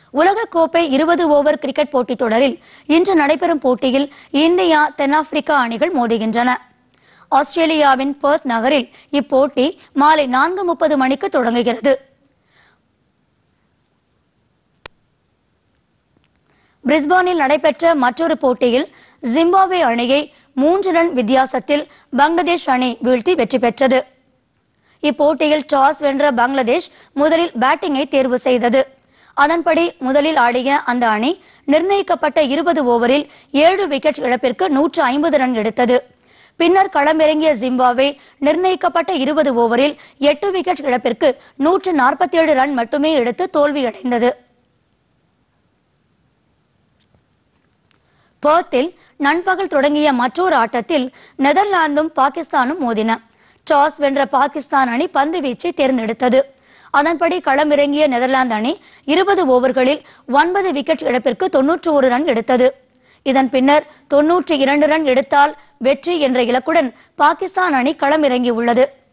உலகக்கோப்பை இருபது over cricket போட்டித் தொடரில் இன்று நடைபெறும் போட்டியில் இந்தியா தென்னாப்பிரிக்கா அணிகள் மோதுகின்றன ஆஸ்திரேலியாவின் பெர்த் நகரில் இப்போட்டி மாலை நான்கு முப்பது மணிக்கு தொடங்குகிறது பிரிஸ்பானில் நடைபெற்ற மற்றொரு போட்டியில் ஜிம்பாப்வே அணியை மூன்று ரன் வித்தியாசத்தில் பங்களாதேஷ் அணி வீழ்த்தி வெற்றி பெற்றது இப்போட்டியில் டாஸ் வென்ற பங்களாதேஷ் முதலில் பேட்டிங்கை தேர்வு செய்தது அதன்படி முதலில் ஆடிய அந்த அணி நிர்ணயிக்கப்பட்ட இருபது ஓவரில் ஏழு விக்கெட் இழப்பிற்கு நூற்று ஐம்பது ரன் எடுத்தது பின்னர் களமிறங்கிய ஜிம்பாப்வே நிர்ணயிக்கப்பட்ட இருபது ஓவரில் எட்டு விக்கெட் இழப்பிற்கு நூற்று நாற்பத்தி ஏழு ரன் மட்டுமே எடுத்து தோல்வியடைந்தது பெர்த்தில் நண்பகல் தொடங்கிய மற்றொரு ஆட்டத்தில் நெதர்லாந்தும் பாகிஸ்தானும் மோதின டாஸ் வென்ற பாகிஸ்தான் அணி பந்து வீச்சை தேர்ந்தெடுத்தது அதன்படி களமிறங்கிய நெதர்லாந்து அணி இருபது ஓவர்களில் ஒன்பது விக்கெட் இழப்பிற்கு தொன்னூற்று ஒரு ரன் எடுத்தது இதன் பின்னர் தொன்னூற்றி இரண்டு ரன் எடுத்தால் வெற்றி என்ற இலக்குடன் பாகிஸ்தான் அணி களமிறங்கியுள்ளது